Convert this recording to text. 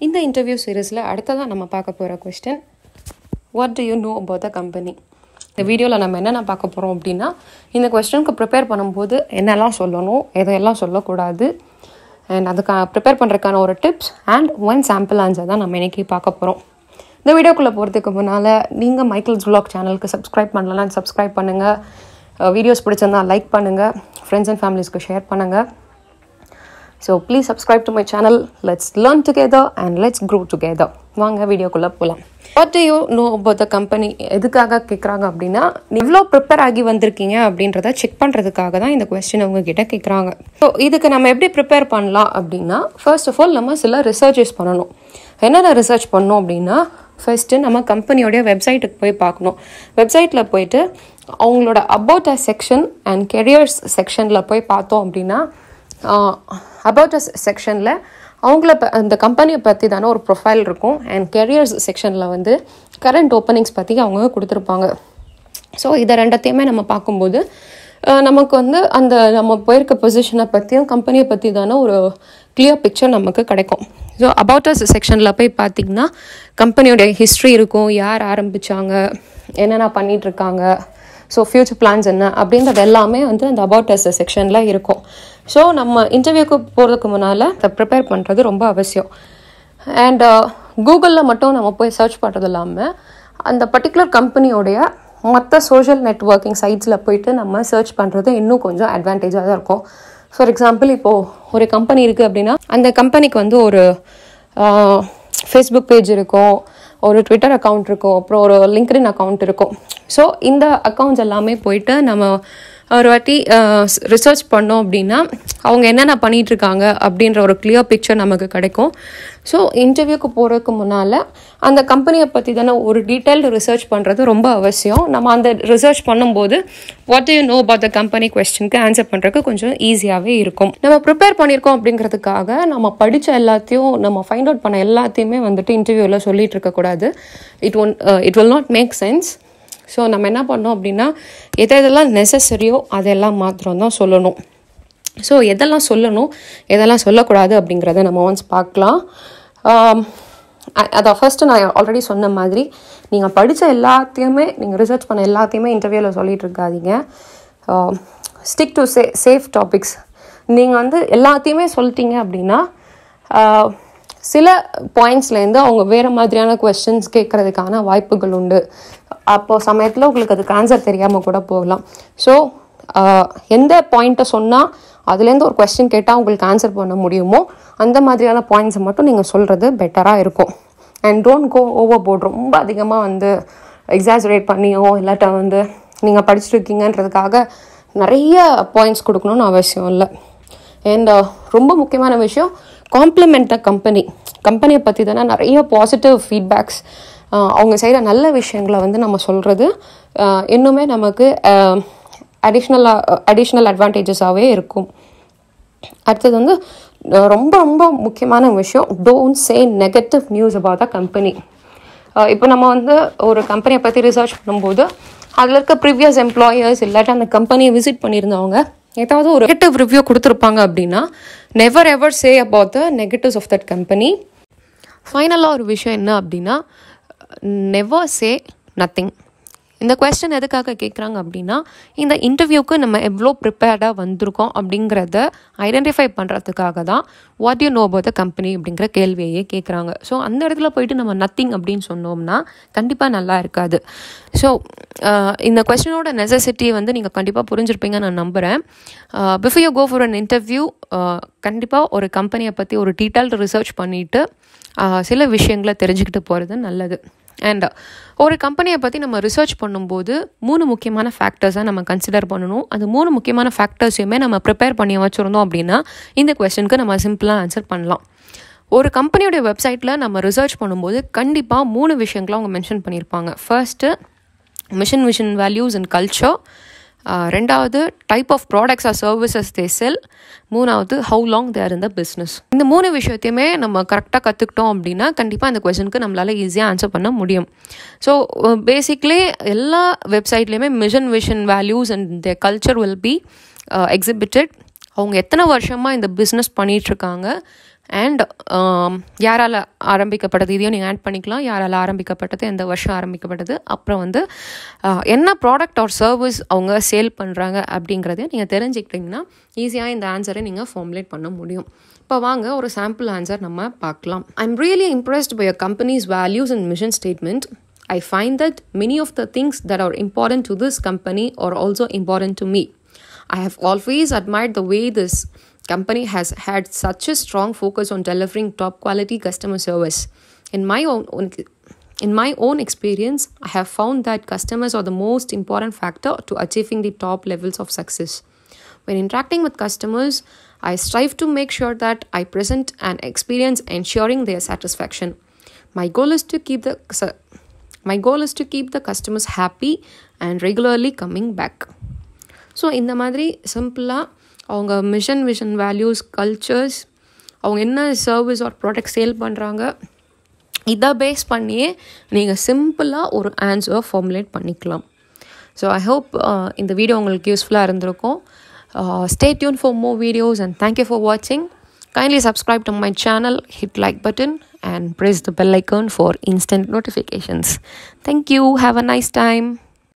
இந்த இன்டர்வியூ சீரீஸில் அடுத்ததாக நம்ம பார்க்க போகிற question what do you know about the company இந்த வீடியோவில் நம்ம என்னென்ன பார்க்க போகிறோம் அப்படின்னா இந்த கொஸ்டினுக்கு ப்ரிப்பேர் பண்ணும்போது என்னெல்லாம் சொல்லணும் எதையெல்லாம் சொல்லக்கூடாது அண்ட் அதுக்கு ப்ரிப்பேர் பண்ணுறதுக்கான ஒரு tips and one sample answer தான் நம்ம இன்றைக்கி பார்க்க போகிறோம் இந்த வீடியோக்குள்ளே போகிறதுக்கு முன்னால் நீங்கள் மைக்கேல்ஸ் vlog சேனலுக்கு சப்ஸ்கிரைப் பண்ணலாம் சப்ஸ்கிரைப் பண்ணுங்கள் வீடியோஸ் பிடிச்சிருந்தா லைக் பண்ணுங்கள் ஃப்ரெண்ட்ஸ் அண்ட் ஃபேமிலிஸ்க்கு ஷேர் பண்ணுங்கள் so please subscribe to my channel let's learn together and let's grow together வாங்க வீடியோக்குள்ளே போகலாம் what you know about the company எதுக்காக கேட்குறாங்க அப்படின்னா இவ்வளோ ப்ரிப்பேர் ஆகி வந்திருக்கீங்க அப்படின்றத செக் பண்ணுறதுக்காக தான் இந்த கொஸ்டின் அவங்க கிட்ட கேட்குறாங்க ஸோ இதுக்கு நம்ம எப்படி ப்ரிப்பேர் பண்ணலாம் அப்படின்னா ஃபர்ஸ்ட் ஆஃப் ஆல் நம்ம சில ரிசர்ச்சஸ் பண்ணணும் என்னென்ன ரிசர்ச் பண்ணோம் அப்படின்னா ஃபர்ஸ்ட்டு நம்ம கம்பெனியோடைய வெப்சைட்டுக்கு போய் பார்க்கணும் வெப்சைட்டில் போயிட்டு அவங்களோட about a section and careers செக்ஷனில் போய் பார்த்தோம் அப்படின்னா அபவுட் அஸ் செக்ஷனில் அவங்கள ப அந்த கம்பெனியை பற்றி தானே ஒரு ப்ரொஃபைல் இருக்கும் அண்ட் கெரியர்ஸ் செக்ஷனில் வந்து கரண்ட் ஓப்பனிங்ஸ் பற்றி அவங்க கொடுத்துருப்பாங்க ஸோ இதை ரெண்டத்தையுமே நம்ம பார்க்கும்போது அஹ், நமக்கு வந்து அந்த நம்ம போயிருக்க பொசிஷனை பற்றியும் கம்பெனியை பற்றி தானே ஒரு கிளியர் பிக்சர் நமக்கு கிடைக்கும் ஸோ அபவுட் அஸ் செக்ஷனில் போய் பார்த்தீங்கன்னா கம்பெனியோடைய ஹிஸ்ட்ரி இருக்கும் யார் ஆரம்பித்தாங்க என்னென்ன பண்ணிட்டு இருக்காங்க ஸோ ஃப்யூச்சர் பிளான்ஸ் என்ன அப்படின்றது எல்லாமே வந்து அந்த அபவுட் அஸ் செக்ஷனில் இருக்கும் ஸோ நம்ம இன்டர்வியூக்கு போகிறதுக்கு முன்னால் அதை ப்ரிப்பேர் பண்ணுறது ரொம்ப அவசியம் அண்ட் கூகுளில் மட்டும் நம்ம போய் சர்ச் பண்ணுறது இல்லாமல் அந்த பர்டிகுலர் கம்பெனியோடைய மற்ற சோஷியல் நெட்ஒர்க்கிங் சைட்ஸில் போயிட்டு நம்ம சர்ச் பண்ணுறது இன்னும் கொஞ்சம் அட்வான்டேஜாக தான் இருக்கும் ஃபார் எக்ஸாம்பிள் இப்போது ஒரு கம்பெனி இருக்குது அப்படின்னா அந்த கம்பெனிக்கு வந்து ஒரு ஃபேஸ்புக் பேஜ் இருக்கும் ஒரு ட்விட்டர் அக்கௌண்ட் இருக்கும் அப்புறம் ஒரு லிங்க்டின் அக்கௌண்ட் இருக்கும் ஸோ இந்த அக்கௌண்ட்ஸ் எல்லாமே போயிட்டு நம்ம ஒரு வாட்டி ரிசர்ச் பண்ணோம் அப்படின்னா அவங்க என்னென்ன பண்ணிட்டு இருக்காங்க அப்படின்ற ஒரு கிளியர் பிக்சர் நமக்கு கிடைக்கும் ஸோ இன்டர்வியூக்கு போகிறதுக்கு முன்னால் அந்த கம்பெனியை பற்றி தானே ஒரு டீட்டெயில்டு ரிசர்ச் பண்ணுறது ரொம்ப அவசியம் நம்ம அந்த ரிசர்ச் பண்ணும்போது what you know about the company கொஸ்டினுக்கு ஆன்சர் பண்ணுறதுக்கு கொஞ்சம் ஈஸியாகவே இருக்கும் நம்ம ப்ரிப்பேர் பண்ணியிருக்கோம் அப்படிங்கிறதுக்காக நம்ம படித்த எல்லாத்தையும் நம்ம ஃபைண்ட் அவுட் பண்ண எல்லாத்தையுமே வந்துட்டு இன்டர்வியூவில் சொல்லிட்டு இருக்கக்கூடாது it won it will not make sense so நம்ம என்ன பண்ணோம் அப்படின்னா எது எதெல்லாம் நெசசரியோ அதெல்லாம் மாத்திரம் தான் சொல்லணும் ஸோ எதெல்லாம் சொல்லணும் எதெல்லாம் சொல்லக்கூடாது அப்படிங்கிறத நம்ம ஒன்ஸ் பார்க்கலாம் ஆம், அ- அதான் ஃபர்ஸ்ட்டு நான் ஆல்ரெடி சொன்ன மாதிரி நீங்கள் படித்த எல்லாத்தையுமே நீங்கள் ரிசர்ச் பண்ண எல்லாத்தையுமே இன்டர்வியூவில் சொல்லிட்டு இருக்காதீங்க stick to say safe topics நீங்கள் வந்து எல்லாத்தையுமே சொல்லிட்டீங்க அப்படின்னா ஆஹ், சில பாயிண்ட்ஸ்லேருந்து அவங்க வேறு மாதிரியான கொஸ்டின்ஸ் கேட்குறதுக்கான வாய்ப்புகள் உண்டு அப்போ சமயத்தில் உங்களுக்கு அதுக்கு ஆன்சர் தெரியாமல் கூட போகலாம் ஸோ எந்த பாயிண்ட்டை சொன்னால் அதுலேருந்து ஒரு கொஸ்டின் கேட்டால் உங்களுக்கு ஆன்சர் பண்ண முடியுமோ அந்த மாதிரியான பாயிண்ட்ஸை மட்டும் நீங்கள் சொல்கிறது பெட்டராக இருக்கும் and don't go overboard ரொம்ப அதிகமாக வந்து எக்ஸாஜரேட் பண்ணியோ இல்லாட்ட வந்து நீங்கள் படிச்சிருக்கீங்கன்றதுக்காக நிறைய பாயிண்ட்ஸ் கொடுக்கணும்னு அவசியம் இல்லை அண்ட் ரொம்ப முக்கியமான விஷயம் காம்ப்ளிமெண்ட் த கம்பெனி கம்பெனியை பற்றி தானே நிறைய பாசிட்டிவ் ஃபீட்பேக்ஸ் அவங்க செய்கிற நல்ல விஷயங்களை வந்து நம்ம சொல்கிறது இன்னுமே நமக்கு அடிஷ்னலாக அடிஷ்னல் அட்வான்டேஜஸாகவே இருக்கும் அடுத்தது வந்து அஹ், ரொம்ப ரொம்ப முக்கியமான விஷயம் don't say negative news about the company இப்போ நம்ம வந்து ஒரு கம்பெனியை பற்றி ரிசர்ச் பண்ணும்போது அதில் இருக்க ப்ரீவியஸ் எம்ப்ளாயர்ஸ் இல்லாட்டி அந்த கம்பெனியை விசிட் பண்ணியிருந்தவங்க ஏதாவது ஒரு நெகட்டிவ் ரிவ்யூ கொடுத்துருப்பாங்க அப்படின்னா never ever say about the negatives of that company ஃபைனலாக ஒரு விஷயம் என்ன அப்படின்னா நெவர் சே நத்திங் இந்த கொஸ்டின் எதுக்காக கேட்குறாங்க அப்படின்னா இந்த இன்டர்வியூக்கு நம்ம எவ்வளோ ப்ரிப்பேர்டாக வந்திருக்கோம் அப்படிங்கிறத ஐடென்டிஃபை பண்ணுறதுக்காக தான் what you know about the company அப்படிங்கிற கேள்வியையே கேட்குறாங்க ஸோ அந்த இடத்துல போயிட்டு நம்ம நத்திங் அப்படின்னு சொன்னோம்னா கண்டிப்பாக நல்லா இருக்காது ஸோ இந்த கொஸ்டினோட நெசசிட்டி வந்து நீங்கள் கண்டிப்பாக புரிஞ்சிருப்பீங்கன்னு நான் நம்புகிறேன் before you go for an interview கண்டிப்பாக ஒரு கம்பெனியை பற்றி ஒரு டீட்டெயில்டு ரிசர்ச் பண்ணிவிட்டு சில விஷயங்களை தெரிஞ்சுக்கிட்டு போகிறது நல்லது அண்ட் ஒரு கம்பெனியை பற்றி நம்ம ரிசர்ச் பண்ணும்போது மூணு முக்கியமான ஃபேக்டர்ஸை நம்ம கன்சிடர் பண்ணணும் அந்த மூணு முக்கியமான ஃபேக்டர்ஸையுமே நம்ம ப்ரிப்பேர் பண்ணி வச்சுருந்தோம் அப்படின்னா இந்த கொஸ்டினுக்கு நம்ம சிம்பிளாக ஆன்சர் பண்ணலாம் ஒரு கம்பெனியோட வெப்சைட்டில் நம்ம ரிசர்ச் பண்ணும்போது கண்டிப்பாக மூணு விஷயங்களை அவங்க மென்ஷன் பண்ணியிருப்பாங்க first mission vision values and culture ரெண்டாவது type of products or services they sell மூணாவது how long they're in the business இந்த மூணு விஷயத்தையுமே நம்ம கரெக்டாக கற்றுக்கிட்டோம் அப்படின்னா கண்டிப்பாக இந்த கொஸ்டினுக்கு நம்மளால் ஈஸியாக ஆன்சர் பண்ண முடியும் ஸோ பேசிக்லி எல்லா வெப்சைட்லேயுமே mission vision values and the culture will be exhibited அவங்க எத்தனை வருஷமாக இந்த பிஸ்னஸ் பண்ணிகிட்ருக்காங்க அண்ட் யாரால் ஆரம்பிக்கப்பட்டது இதையும் நீங்கள் ஆட் பண்ணிக்கலாம் யாரால் ஆரம்பிக்கப்பட்டது எந்த வருஷம் ஆரம்பிக்கப்பட்டது அப்புறம் வந்து ஆஹ், என்ன ப்ராடக்ட் ஆர் சர்வீஸ் அவங்க சேல் பண்ணுறாங்க அப்படிங்கிறதையும் நீங்கள் தெரிஞ்சுக்கிட்டிங்கன்னா ஈஸியாக இந்த ஆன்சரை நீங்கள் ஃபார்முலேட் பண்ண முடியும் இப்போ வாங்க ஒரு சாம்பிள் ஆன்சர் நம்ம பார்க்கலாம் I'm really impressed by a company's values and mission statement I find that many of the things that are important to this company are also important to me. I have always admired the way this company has had such a strong focus on delivering top quality customer service. In my own, in my own experience, I have found that customers are the most important factor to achieving the top levels of success. When interacting with customers, I strive to make sure that I present an experience ensuring their satisfaction. My goal is to keep the su- my goal is to keep the customers happy and regularly coming back. So இந்த மாதிரி சிம்பிளாக அவங்க mission vision values cultures அவங்க என்ன service our product sale பண்ணுறாங்க இதை base பண்ணியே நீங்கள் சிம்பிளாக ஒரு ஆன்சரை ஃபார்முலேட் பண்ணிக்கலாம் ஸோ ஐ ஹோப் இந்த வீடியோ உங்களுக்கு யூஸ்ஃபுல்லாக இருந்திருக்கும் stay tuned for more videos and thank you for வாட்சிங் kindly subscribe to my channel hit like button and press the bell icon for instant notifications thank you have a nice time